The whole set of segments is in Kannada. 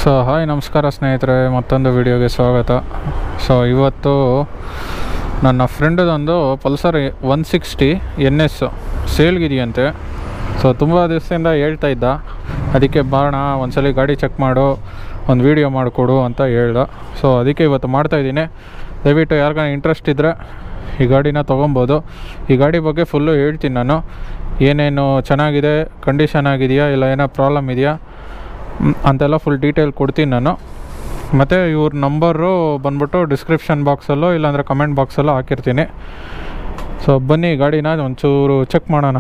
ಸೊ ಹಾಯ್ ನಮಸ್ಕಾರ ಸ್ನೇಹಿತರೆ ಮತ್ತೊಂದು ವಿಡಿಯೋಗೆ ಸ್ವಾಗತ ಸೊ ಇವತ್ತು ನನ್ನ ಫ್ರೆಂಡದೊಂದು Pulsar one sixty N S ಸೇಲ್ಗಿದೆಯಂತೆ ಸೊ ತುಂಬ ದಿವಸದಿಂದ ಹೇಳ್ತಾ ಇದ್ದ ಅದಕ್ಕೆ ಬಾಣ ಒಂದ್ಸಲಿ ಗಾಡಿ ಚೆಕ್ ಮಾಡು ಒಂದು ವೀಡಿಯೋ ಮಾಡಿಕೊಡು ಅಂತ ಹೇಳ್ದ ಸೊ ಅದಕ್ಕೆ ಇವತ್ತು ಮಾಡ್ತಾಯಿದ್ದೀನಿ ದಯವಿಟ್ಟು ಯಾರಿಗಾನ ಇಂಟ್ರೆಸ್ಟ್ ಇದ್ದರೆ ಈ ಗಾಡಿನ ತೊಗೊಬೋದು ಈ ಗಾಡಿ ಬಗ್ಗೆ ಫುಲ್ಲು ಹೇಳ್ತೀನಿ ನಾನು ಏನೇನು ಚೆನ್ನಾಗಿದೆ ಕಂಡೀಷನ್ ಆಗಿದೆಯಾ ಇಲ್ಲ ಏನೋ ಪ್ರಾಬ್ಲಮ್ ಇದೆಯಾ ಮ್, ಅಂತೆಲ್ಲ ಫುಲ್ ಡೀಟೇಲ್ ಕೊಡ್ತೀನಿ ನಾನು ಮತ್ತು ಇವ್ರ ನಂಬರು ಬಂದ್ಬಿಟ್ಟು ಡಿಸ್ಕ್ರಿಪ್ಷನ್ ಬಾಕ್ಸಲ್ಲೋ ಇಲ್ಲಾಂದರೆ ಕಮೆಂಟ್ ಬಾಕ್ಸಲ್ಲೋ ಹಾಕಿರ್ತೀನಿ ಸೊ ಬನ್ನಿ ಗಾಡಿನ ಒಂಚೂರು ಚೆಕ್ ಮಾಡೋಣ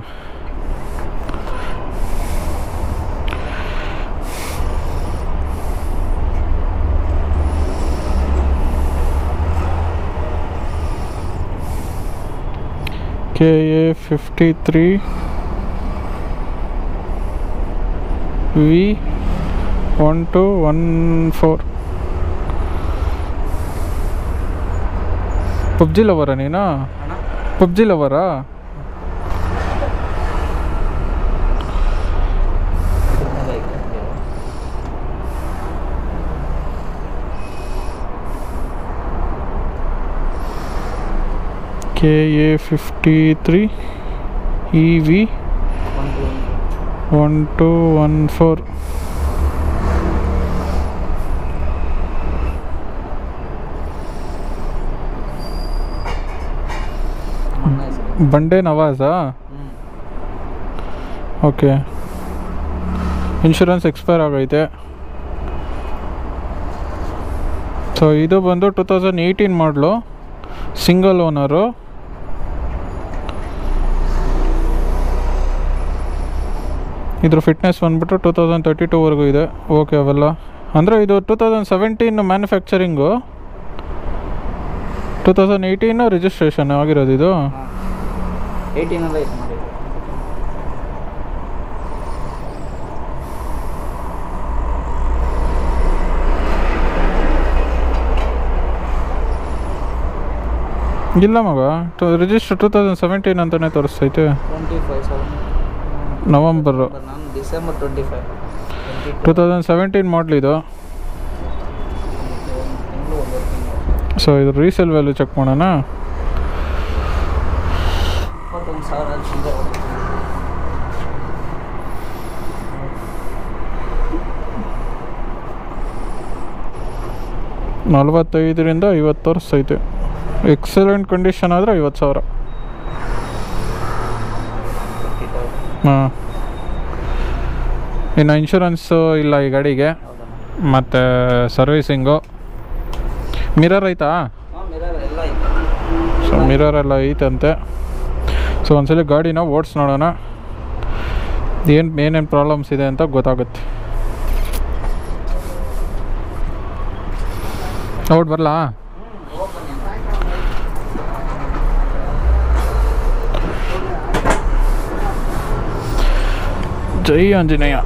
K A fifty three V one two one four PUBG ಲವರ ನೀನಾ ಪಬ್ಜಿ ಲವರಾ K A fifty three E V one two one four ಬಂಡೆ ನವಾಜಾ ಓಕೆ ಇನ್ಶೂರೆನ್ಸ್ ಎಕ್ಸ್ಪೈರ್ ಆಗೈತೆ ಸೊ ಇದು ಬಂದು ಟೂ ತೌಸಂಡ್ ಏಯ್ಟೀನ್ ಮಾಡಲು ಸಿಂಗಲ್ ಓನರು ಇದ್ರ ಫಿಟ್ನೆಸ್ ಬಂದ್ಬಿಟ್ಟು ಟೂ ತೌಸಂಡ್ ತರ್ಟಿ ಟೂವರೆಗೂ ಇದೆ ಓಕೆ ಅವೆಲ್ಲ ಅಂದರೆ ಇದು two thousand seventeen manufacturing two thousand eighteen registration ಆಗಿರೋದು ಇದು ಏಯ್ಟೀನ್ ಅಲ್ಲ ಐತೆ ನೋಡಿ ಇಲ್ಲ ಮಗ to register two thousand seventeen ಅಂತಲೇ ತೋರಿಸ್ತೈತೆ ಟ್ವೆಂಟಿ ಫೈವ್ ಸೆವೆನ್ ನವಂಬರು ನಾನು December twenty five two thousand seventeen model ಇದು ತಿಂಗಳು ಒಂಬತ್ತು ತಿಂಗಳು ಸೊ ಇದು ರೀಸೇಲ್ ವ್ಯಾಲ್ಯೂ ಚೆಕ್ ಮಾಡೋಣ ಇಪ್ಪತ್ತೊಂದು ಸಾವಿರ ಚಿಲ್ಲರೆ ನಲ್ವತ್ತೈದರಿಂದ ಐವತ್ತು ತೋರಿಸ್ತೈತೆ ಎಕ್ಸಲೆಂಟ್ ಕಂಡೀಷನ್ ಆದರೆ ಐವತ್ತು ಸಾವಿರ ಫಿಫ್ಟಿ ತೌಸಂಡ್ ಹಾಂ ಇನ್ನು ಇನ್ಶೂರೆನ್ಸು ಇಲ್ಲ ಈ ಗಾಡಿಗೆ ಹೌದಾ ಮತ್ತು ಸರ್ವೀಸಿಂಗು ಮಿರರ್ ಐತಾ ಹಾಂ ಮಿರರ್ ಎಲ್ಲ ಐತೆ ಸೊ ಮಿರರ್ ಎಲ್ಲ ಐತಂತೆ ಸೊ ಒಂದ್ಸಲಿ ಗಾಡಿನ ಓಡಿಸ್ ನೋಡೋಣ ಏನು ಏನೇನು ಪ್ರಾಬ್ಲಮ್ಸ್ ಇದೆ ಅಂತ ಗೊತ್ತಾಗುತ್ತೆ ಔಟ್ ಬರಲಾ ಜೈ ಆಂಜನೇಯ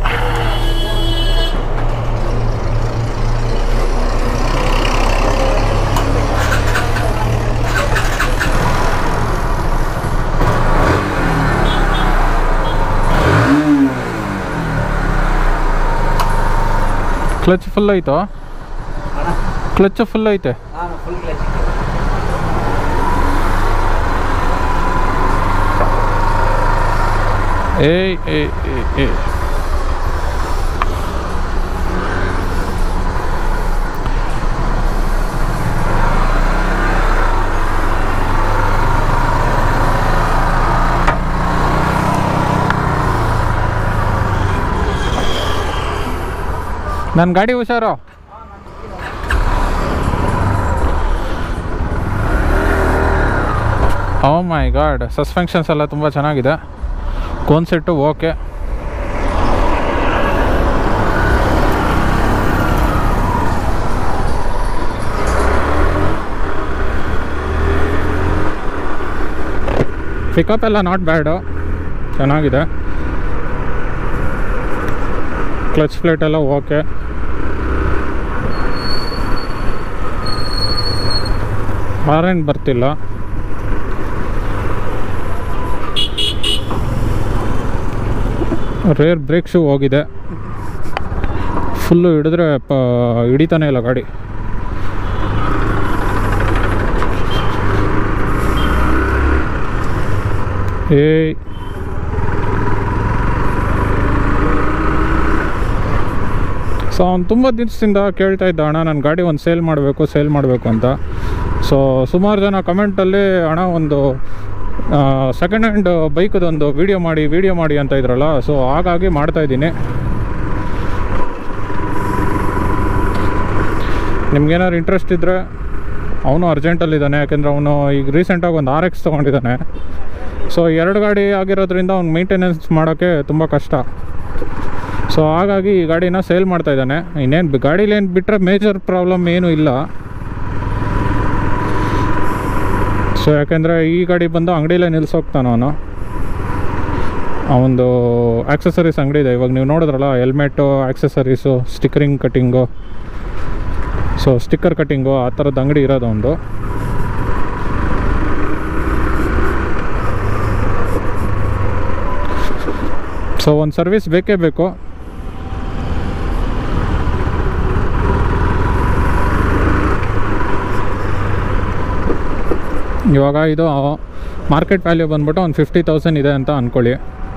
ಕ್ಲಚ್ ಫುಲ್ ಐತೋ ಅಣ್ಣ ಕ್ಲಚ್ ಫುಲ್ ಐತೆ ಹಾಂ ಫುಲ್ ಕ್ಲಚ್ ಏಯ್ ಏಯ್ ಏಯ್ ಏಯ್ ನನ್ನ ಗಾಡಿ ಹುಷಾರು ಓ ಮೈ ಗಾಡ್ ಸಸ್ಪೆನ್ಷನ್ಸ್ ಎಲ್ಲ ತುಂಬ ಚೆನ್ನಾಗಿದೆ ಕೋನ್ಸೆಟ್ಟು ಓಕೆ ಪಿಕಪ್ ಎಲ್ಲ ನಾಟ್ ಬ್ಯಾಡು ಚೆನ್ನಾಗಿದೆ ಕ್ಲಚ್ ಪ್ಲೇಟ್ ಎಲ್ಲ ಓಕೆ ಹಾರೇನು ಬರ್ತಿಲ್ಲ ರೇರ್ ಬ್ರೇಕ್ ಶೂ ಹೋಗಿದೆ ಫುಲ್ಲು ಹಿಡಿದ್ರೆ ಪ ಹಿಡಿತಾನೆ ಇಲ್ಲ ಗಾಡಿ ಏಯ್ ಸೊ ಅವ್ನು ತುಂಬ ದಿವಸದಿಂದ ಕೇಳ್ತಾ ಇದ್ದ ಅಣ್ಣ ನನ್ನ ಗಾಡಿ ಒಂದು ಸೇಲ್ ಮಾಡಬೇಕು ಸೇಲ್ ಮಾಡಬೇಕು ಅಂತ ಸೊ ಸುಮಾರು ಜನ ಕಮೆಂಟಲ್ಲಿ ಅಣ್ಣ ಒಂದು ಸೆಕೆಂಡ್ ಹ್ಯಾಂಡ್ ಬೈಕದೊಂದು ವೀಡಿಯೋ ಮಾಡಿ ವೀಡಿಯೋ ಮಾಡಿ ಅಂತ ಇದ್ರಲ್ಲ ಸೊ ಹಾಗಾಗಿ ಮಾಡ್ತಾ ಇದ್ದೀನಿ ನಿಮ್ಗೇನಾದ್ರು ಇಂಟ್ರೆಸ್ಟ್ ಇದ್ದರೆ ಅವನು ಅರ್ಜೆಂಟಲ್ಲಿದ್ದಾನೆ ಯಾಕೆಂದರೆ ಅವನು ಈಗ ರೀಸೆಂಟಾಗಿ ಒಂದು ಆರ್ ಎಕ್ಸ್ ತೊಗೊಂಡಿದ್ದಾನೆ ಸೊ ಎರಡು ಗಾಡಿ ಆಗಿರೋದ್ರಿಂದ ಅವ್ನು ಮೇಂಟೆನೆನ್ಸ್ ಮಾಡೋಕ್ಕೆ ತುಂಬ ಕಷ್ಟ ಸೊ ಹಾಗಾಗಿ ಈ ಗಾಡಿನ ಸೇಲ್ ಮಾಡ್ತಾ ಇದ್ದಾನೆ ಇನ್ನೇನು ಗಾಡೀಲಿ ಏನು ಬಿಟ್ಟರೆ ಮೇಜರ್ ಪ್ರಾಬ್ಲಮ್ ಏನೂ ಇಲ್ಲ ಸೊ ಯಾಕೆಂದರೆ ಈ ಗಾಡಿ ಬಂದು ಅಂಗಡಿಲೇ ನಿಲ್ಸೋಗ್ತಾನೆ ಅವನು ಅವನದು ಆಕ್ಸೆಸರೀಸ್ ಅಂಗಡಿ ಇದೆ ಇವಾಗ ನೀವು ನೋಡಿದ್ರಲ್ಲ helmet accessories stickering cutting so sticker cutting ಆ ಥರದ್ದು ಅಂಗಡಿ ಇರೋದು ಒಂದು ಸೊ ಒಂದು ಸರ್ವಿಸ್ ಬೇಕೇ ಬೇಕು ಇವಾಗ ಇದು ಮಾರ್ಕೆಟ್ ವ್ಯಾಲ್ಯೂ ಬಂದ್ಬಿಟ್ಟು ಒಂದು ಫಿಫ್ಟಿ ತೌಸಂಡ್ ಇದೆ ಅಂತ ಅಂದ್ಕೊಳ್ಳಿ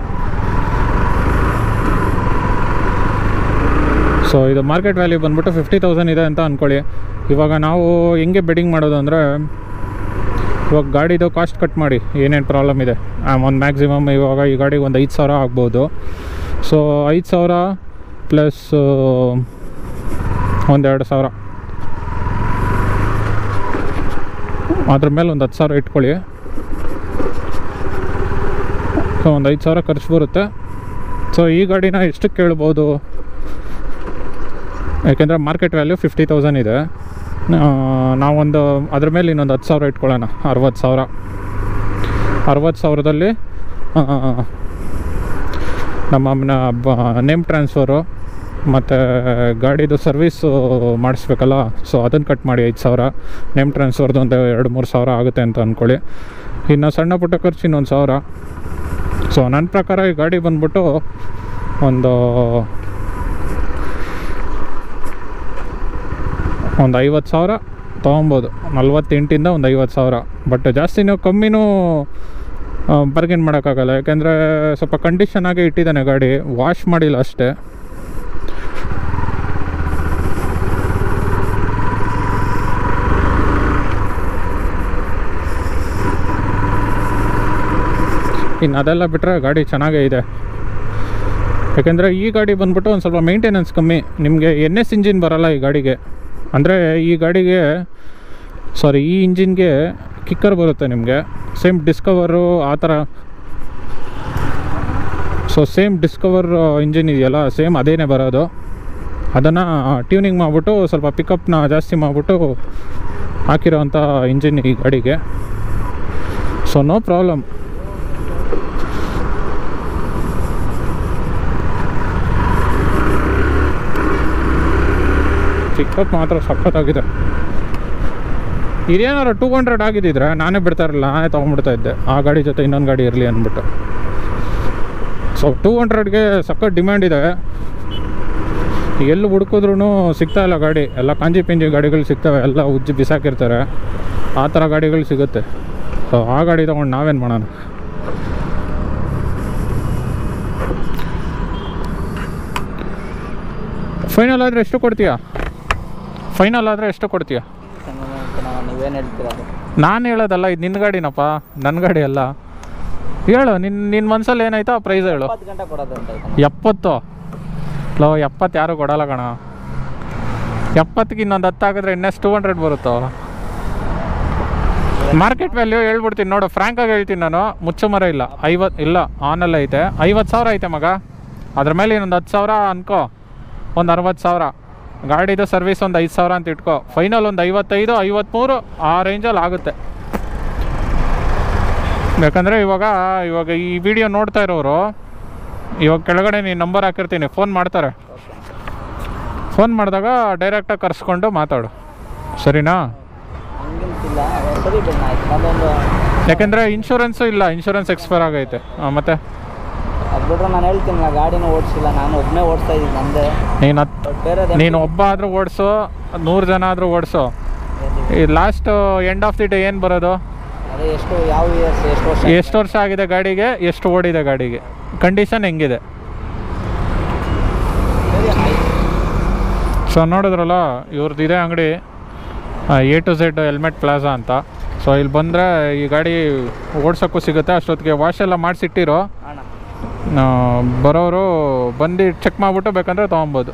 ಸೊ ಇದು ಮಾರ್ಕೆಟ್ ವ್ಯಾಲ್ಯೂ ಬಂದ್ಬಿಟ್ಟು ಫಿಫ್ಟಿ ತೌಸಂಡ್ ಇದೆ ಅಂತ ಅಂದ್ಕೊಳ್ಳಿ ಇವಾಗ ನಾವು ಹೆಂಗೆ ಬೆಡ್ಡಿಂಗ್ ಮಾಡೋದು ಅಂದರೆ ಇವಾಗ ಗಾಡಿದು ಕಾಸ್ಟ್ ಕಟ್ ಮಾಡಿ ಏನೇನು ಪ್ರಾಬ್ಲಮ್ ಇದೆ ಒಂದು ಮ್ಯಾಕ್ಸಿಮಮ್ ಇವಾಗ ಈ ಗಾಡಿಗೆ ಒಂದು ಐದು ಸಾವಿರ ಆಗ್ಬೋದು ಸೊ ಐದು ಸಾವಿರ ಪ್ಲಸ್ ಒಂದೆರಡು ಸಾವಿರ ಅದ್ರ ಮೇಲೆ ಒಂದು ಹತ್ತು ಸಾವಿರ ಇಟ್ಕೊಳ್ಳಿ ಸೊ ಒಂದು ಐದು ಸಾವಿರ ಖರ್ಚು ಬರುತ್ತೆ ಸೊ ಈ ಗಾಡಿನ ಎಷ್ಟಕ್ಕೆ ಕೇಳ್ಬೋದು ಯಾಕೆಂದರೆ ಮಾರ್ಕೆಟ್ ವ್ಯಾಲ್ಯೂ ಫಿಫ್ಟಿ ತೌಸಂಡ್ ಇದೆ ಆ, ನಾವೊಂದು ಅದ್ರ ಮೇಲೆ ಇನ್ನೊಂದು ಹತ್ತು ಸಾವಿರ ಇಟ್ಕೊಳ್ಳೋಣ ಅರವತ್ತು ಸಾವಿರ ಅರವತ್ತು ಸಾವಿರದಲ್ಲಿ ಆ, ನಮ್ಮ ನೇಮ್ ಟ್ರಾನ್ಸ್ಫರು ಮತ್ತು ಗಾಡಿದು ಸರ್ವೀಸು ಮಾಡಿಸ್ಬೇಕಲ್ಲ ಸೊ ಅದನ್ನು ಕಟ್ ಮಾಡಿ ಐದು ಸಾವಿರ ನೇಮ್ ಟ್ರಾನ್ಸ್ಫರ್ದು ಒಂದು ಎರಡು ಮೂರು ಸಾವಿರ ಆಗುತ್ತೆ ಅಂತ ಅಂದ್ಕೊಳ್ಳಿ ಇನ್ನು ಸಣ್ಣ ಪುಟ್ಟ ಖರ್ಚು ಇನ್ನೊಂದು ಸಾವಿರ ಸೊ ನನ್ನ ಪ್ರಕಾರ ಈ ಗಾಡಿ ಬಂದ್ಬಿಟ್ಟು ಒಂದು ಒಂದು ಐವತ್ತು ಸಾವಿರ ತೊಗೊಬೋದು ನಲ್ವತ್ತೆಂಟಿಂದ ಒಂದು ಐವತ್ತು ಸಾವಿರ ಬಟ್ ಜಾಸ್ತಿ ನೀವು ಕಮ್ಮಿನೂ ಬರ್ಗೇನ್ ಮಾಡೋಕ್ಕಾಗಲ್ಲ ಯಾಕೆಂದರೆ ಸ್ವಲ್ಪ ಕಂಡೀಷನ್ ಆಗಿ ಇಟ್ಟಿದ್ದಾನೆ ಗಾಡಿ ವಾಶ್ ಮಾಡಿಲ್ಲ ಅಷ್ಟೇ ಇನ್ನು ಅದೆಲ್ಲ ಬಿಟ್ಟರೆ ಗಾಡಿ ಚೆನ್ನಾಗೇ ಇದೆ ಯಾಕೆಂದರೆ ಈ ಗಾಡಿ ಬಂದ್ಬಿಟ್ಟು ಒಂದು ಸ್ವಲ್ಪ ಮೇಂಟೆನೆನ್ಸ್ ಕಮ್ಮಿ ನಿಮಗೆ ಎನ್ ಎಸ್ ಇಂಜಿನ್ ಬರಲ್ಲ ಈ ಗಾಡಿಗೆ ಅಂದರೆ ಈ ಗಾಡಿಗೆ ಸಾರಿ ಈ ಇಂಜಿನ್ಗೆ ಕಿಕ್ಕರ್ ಬರುತ್ತೆ ನಿಮಗೆ ಸೇಮ್ ಡಿಸ್ಕವರು ಆ ಥರ ಸೊ ಸೇಮ್ ಡಿಸ್ಕವರ್ ಇಂಜಿನ್ ಇದೆಯಲ್ಲ ಸೇಮ್ ಅದೇನೇ ಬರೋದು ಅದನ್ನು ಟ್ಯೂನಿಂಗ್ ಮಾಡಿಬಿಟ್ಟು ಸ್ವಲ್ಪ ಪಿಕಪ್ನ ಜಾಸ್ತಿ ಮಾಡಿಬಿಟ್ಟು ಹಾಕಿರೋವಂಥ ಇಂಜಿನ್ ಈ ಗಾಡಿಗೆ ಸೊ ನೋ ಪ್ರಾಬ್ಲಮ್ ಪಿಕಪ್ ಮಾತ್ರ ಸಖತ್ತಾಗಿದೆ ಇದೇನಾದ್ರು ಟೂ ಹಂಡ್ರೆಡ್ ಆಗಿದ್ದಿದ್ರೆ ನಾನೇ ಬಿಡ್ತಾ ಇರಲಿಲ್ಲ ನಾನೇ ತೊಗೊಂಡ್ಬಿಡ್ತಾ ಇದ್ದೆ ಆ ಗಾಡಿ ಜೊತೆ ಇನ್ನೊಂದು ಗಾಡಿ ಇರಲಿ ಅಂದ್ಬಿಟ್ಟು ಸೊ ಟೂ ಹಂಡ್ರೆಡ್ಗೆ ಸಖತ್ ಡಿಮ್ಯಾಂಡ್ ಇದೆ ಎಲ್ಲಿ ಹುಡುಕಿದ್ರೂ ಸಿಗ್ತಾ ಇಲ್ಲ ಗಾಡಿ ಎಲ್ಲ ಕಾಂಜಿ ಪಿಂಜಿ ಗಾಡಿಗಳು ಸಿಗ್ತವೆ ಎಲ್ಲ ಉಜ್ಜಿ ಬಿಸಾಕಿರ್ತಾರೆ ಆ ಥರ ಗಾಡಿಗಳು ಸಿಗುತ್ತೆ ಸೊ ಆ ಗಾಡಿ ತೊಗೊಂಡು ನಾವೇನು ಮಾಡೋಣ ಫೈನಲ್ ಆದರೆ ಎಷ್ಟು ಕೊಡ್ತೀಯಾ ಫೈನಲ್ ಆದರೆ ಎಷ್ಟು ಕೊಡ್ತೀಯಾ ನೀವೇನು ಹೇಳ್ತೀರಾ ಅದು ನಾನು ಹೇಳೋದಲ್ಲ ಇದು ನಿನ್ನ ಗಾಡಿನಪ್ಪ ನನ್ನ ಗಾಡಿ ಅಲ್ಲ ಹೇಳು ನಿನ್ನ ನಿನ್ನ ಮನ್ಸಲ್ಲಿ ಏನಾಯ್ತೋ ಆ ಪ್ರೈಸ್ ಹೇಳು ಇಪ್ಪತ್ತು ಗಂಟೆ ಕೊಡೋದು ಅಂತ ಐತೆ ಎಪ್ಪತ್ತು ಲೋ ಎಪ್ಪತ್ತು ಯಾರು ಕೊಡಲ್ಲ ಕಣ ಎಪ್ಪತ್ತಿಗೆ ಇನ್ನೊಂದು ಹತ್ತು ಹಾಕಿದ್ರೆ ಇನ್ನೆಷ್ಟು ಟೂ ಹಂಡ್ರೆಡ್ ಬರುತ್ತೋ ಮಾರ್ಕೆಟ್ ವ್ಯಾಲ್ಯೂ ಹೇಳ್ಬಿಡ್ತೀನಿ ನೋಡು ಫ್ರ್ಯಾಂಕಾಗಿ ಹೇಳ್ತೀನಿ ನಾನು ಮುಚ್ಚು ಮರ ಇಲ್ಲ ಐವತ್ತು ಇಲ್ಲ ಆನಲ್ಲ ಐತೆ ಐವತ್ತು ಸಾವಿರ ಐತೆ ಮಗ ಅದ್ರ ಮೇಲೆ ಇನ್ನೊಂದು ಹತ್ತು ಸಾವಿರ ಅನ್ಕೋ ಒಂದು ಅರವತ್ತು ಸಾವಿರ ಗಾಡಿದು ಸರ್ವಿಸ್ ಒಂದು ಐದು ಸಾವಿರ ಅಂತ ಇಟ್ಕೋ ಫೈನಲ್ ಒಂದು ಐವತ್ತೈದು ಐವತ್ತ್ಮೂರು ಆ ರೇಂಜಲ್ಲಿ ಆಗುತ್ತೆ ಯಾಕಂದರೆ ಇವಾಗ ಇವಾಗ ಈ ವಿಡಿಯೋ ನೋಡ್ತಾ ಇರೋರು ಇವಾಗ ಕೆಳಗಡೆ ನೀನು ನಂಬರ್ ಹಾಕಿರ್ತೀನಿ ಫೋನ್ ಮಾಡ್ತಾರೆ ಫೋನ್ ಮಾಡಿದಾಗ ಡೈರೆಕ್ಟಾಗಿ ಕರೆಸ್ಕೊಂಡು ಮಾತಾಡು ಸರಿನಾ ಹಂಗಂತಿಲ್ಲ ಸರಿ ಬಿಡೋಣ ಆಯ್ತು ಅದೊಂದು ಯಾಕೆಂದರೆ ಇನ್ಶೂರೆನ್ಸು ಇಲ್ಲ ಇನ್ಶೂರೆನ್ಸ್ ಎಕ್ಸ್ಪೈರ್ ಆಗೈತೆ ಆ, ಮತ್ತೆ ಅದು ಬಿಟ್ರೆ ನಾನು ಹೇಳ್ತೀನಿ ನಾ ಗಾಡಿನೂ ಓಡಿಸಿಲ್ಲ ನಾನು ಒಬ್ಬನೇ ಓಡಿಸ್ತಾ ಇದ್ದೀನಿ ನಂದೇ ನೀನು ಹತ್ ಬಟ್ ಬೇರೆ ನೀನು ಒಬ್ಬ ಆದರೂ ಓಡಿಸು ನೂರು ಜನ ಆದರೂ ಓಡಿಸು ಈ last end of the day ಏನು ಬರೋದು ಅದೇ ಎಷ್ಟು ಯಾವ ಇಯರ್ಸ್ ಎಷ್ಟು ವರ್ಷ ಎಷ್ಟು ವರ್ಷ ಆಗಿದೆ ಗಾಡಿಗೆ ಎಷ್ಟು ಓಡಿದೆ ಗಾಡಿಗೆ ಕಂಡೀಷನ್ ಹೆಂಗಿದೆ ಸೊ ನೋಡಿದ್ರಲ್ಲ ಇವ್ರದ್ದು ಇದೆ ಅಂಗಡಿ A to Z helmet plaza ಅಂತ ಸೊ ಇಲ್ಲಿ ಬಂದರೆ ಈ ಗಾಡಿ ಓಡ್ಸೋಕ್ಕೂ ಸಿಗುತ್ತೆ ಅಷ್ಟೊತ್ತಿಗೆ ವಾಶ್ ಎಲ್ಲ ಮಾಡಿಸಿಟ್ಟಿರೋ ಅಣ್ಣ ಬರೋರು ಬಂದು ಚೆಕ್ ಮಾಡಿಬಿಟ್ಟು ಬೇಕಂದ್ರೆ ತೊಗೊಬೋದು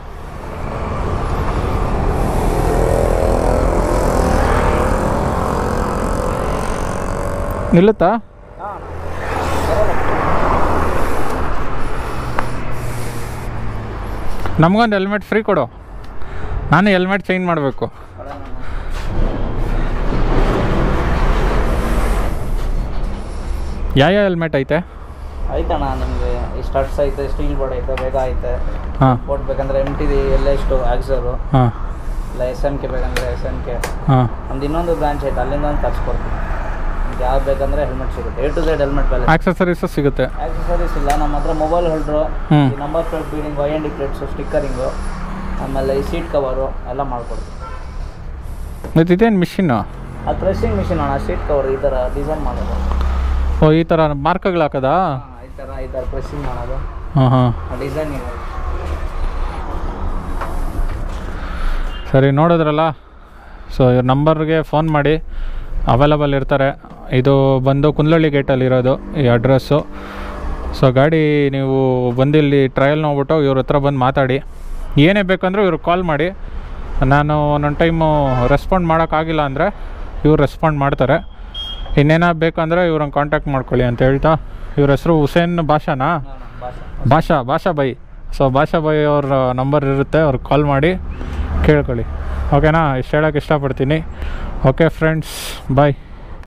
ನಿಲ್ಲುತ್ತಾ ಹಾಂ ನಮಗೊಂದು ಹೆಲ್ಮೆಟ್ ಫ್ರೀ ಕೊಡು ನಾನು ಹೆಲ್ಮೆಟ್ ಚೇಂಜ್ ಮಾಡಬೇಕು ಯಾವ ಯಾವ ಹೆಲ್ಮೆಟ್ ಐತೆ ಆಯ್ತಣ್ಣ ನಿಮಗೆ ಈ ಸ್ಟಡ್ಸ್ ಐತೆ ಸ್ಟೀಲ್ ಬೋರ್ಡ್ ಐತೆ ಬೇಗ ಐತೆ ಹಾಂ ಬೋರ್ಡ್ ಬೇಕಂದ್ರೆ ಎಮ್ ಟಿ ಎಲ್ಲ ಎಷ್ಟು ಆಕ್ಸರು ಹಾಂ ಇಲ್ಲ ಎಸ್ ಎಮ್ ಕೆ ಬೇಕಂದ್ರೆ ಎಸ್ ಎಮ್ ಕೆ ಹಾಂ ನಮ್ದು ಇನ್ನೊಂದು ಬ್ರಾಂಚ್ ಐತೆ ಅಲ್ಲಿಂದ ಒಂದು ತರಿಸ್ಕೊಡ್ತೀನಿ ನಿಮ್ಗೆ ಯಾವ್ದು ಬೇಕಂದ್ರೆ ಹೆಲ್ಮೆಟ್ ಸಿಗುತ್ತೆ ಎ ಟು ಝೆಡ್ ಹೆಲ್ಮೆಟ್ ಬೆಲೆ ಆಕ್ಸಸರೀಸು ಸಿಗುತ್ತೆ ಆಕ್ಸಸರೀಸ್ ಇಲ್ಲ ನಮ್ಮ ಹತ್ರ ಮೊಬೈಲ್ ಹೋಲ್ಡ್ರು ಹ್ಮ್. ಈ number plate beading Y N D plates stickering ಆಮೇಲೆ ಈ ಸೀಟ್ ಕವರು ಎಲ್ಲ ಮಾಡ್ಕೊಡ್ತೀವಿ ಮತ್ತು ಇದೇನು ಮಿಷಿನ್ನು ಅದು ಪ್ರೆಸ್ಸಿಂಗ್ ಮಿಷಿನ್ ಅಣ್ಣ ಸೀಟ್ ಕವರ್ ಈ ಥರ ಡಿಸೈನ್ ಮಾಡೋದು ಓ ಈ ಥರ ಮಾರ್ಕ್ಗಳು ಹಾಕೋದಾ ಹಾಂ, ಈ ಥರ ಈ ಥರ ಪ್ರೆಸ್ಸಿಂಗ್ ಮಾಡೋದು ಹಾಂ ಹಾಂ ಡಿಸೈನಿಂಗ್ ಸರಿ ನೋಡಿದ್ರಲ್ಲ ಸೊ ಇವ್ರ ನಂಬರ್ಗೆ ಫೋನ್ ಮಾಡಿ ಅವೈಲಬಲ್ ಇರ್ತಾರೆ ಇದು ಬಂದು ಕುಂದಳ್ಳಿ ಗೇಟಲ್ಲಿ ಇರೋದು ಈ ಅಡ್ರೆಸ್ಸು ಸೊ ಗಾಡಿ ನೀವು ಬಂದಿಲ್ಲಿ ಟ್ರಯಲ್ ನೋಡ್ಬಿಟ್ಟು ಇವ್ರ ಹತ್ರ ಬಂದು ಮಾತಾಡಿ ಏನೇ ಬೇಕಂದ್ರೂ ಇವ್ರಿಗೆ ಕಾಲ್ ಮಾಡಿ ನಾನು ಒಂದೊಂದು ಟೈಮು ರೆಸ್ಪಾಂಡ್ ಮಾಡೋಕ್ಕಾಗಿಲ್ಲ ಅಂದರೆ ಇವ್ರು ರೆಸ್ಪಾಂಡ್ ಮಾಡ್ತಾರೆ ಇನ್ನೇನೋ ಬೇಕಂದರೆ ಇವ್ರನ್ನ ಕಾಂಟ್ಯಾಕ್ಟ್ ಮಾಡ್ಕೊಳ್ಳಿ ಅಂತ ಹೇಳ್ತಾ ಇವ್ರ ಹೆಸರು ಹುಸೇನ್ ಭಾಷಾನಾ ಭಾಷೆ ಭಾಷಾ ಭಾಷಾ ಬೈ ಸೊ ಭಾಷಾ ಬೈ ಅವ್ರ ನಂಬರ್ ಇರುತ್ತೆ ಅವ್ರಿಗೆ ಕಾಲ್ ಮಾಡಿ ಕೇಳ್ಕೊಳ್ಳಿ ಓಕೆನಾ ಇಷ್ಟು ಹೇಳೋಕ್ಕೆ ಇಷ್ಟಪಡ್ತೀನಿ ಓಕೆ ಫ್ರೆಂಡ್ಸ್ ಬಾಯ್